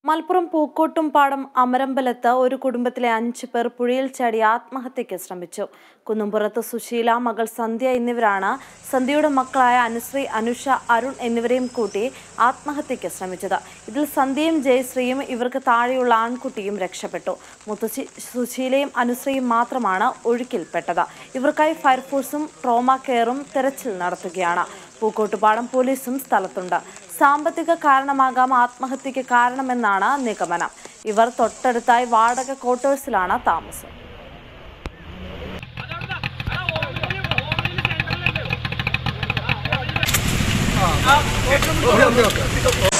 മലപ്പുറം പൂക്കോട്ടുംപാടം അമരമ്പലത്ത് ഒരു കുടുംബത്തിലെ അഞ്ചു പേർ പുഴയിൽ ചാടി ആത്മഹത്യയ്ക്ക് ശ്രമിച്ചു കുന്നുംപുറത്ത് സുശീല മകൾ സന്ധ്യ എന്നിവരാണ് സന്ധ്യയുടെ മക്കളായ അനുശ്രീ അനുഷ അരുൺ എന്നിവരെയും കൂട്ടി ആത്മഹത്യയ്ക്ക് ശ്രമിച്ചത് ഇതിൽ സന്ധ്യയും ജയശ്രീയും ഇവർക്ക് താഴെയുള്ള ആൺകുട്ടിയും രക്ഷപ്പെട്ടു മുത്തശ്ശി സുശീലയും അനുശ്രീയും മാത്രമാണ് ഒഴുക്കിൽപ്പെട്ടത് ഇവർക്കായി ഫയർഫോഴ്സും ട്രോമ കെയറും തെരച്ചിൽ നടത്തുകയാണ് പൂക്കോട്ടുപാടം പോലീസും സ്ഥലത്തുണ്ട് സാമ്പത്തിക കാരണമാകാം ആത്മഹത്യയ്ക്ക് കാരണമെന്നാണ് നിഗമനം ഇവർ തൊട്ടടുത്തായി വാടക ക്വാർട്ടേഴ്സിലാണ് താമസം ഓക്കെ ഓക്കെ ഓക്കെ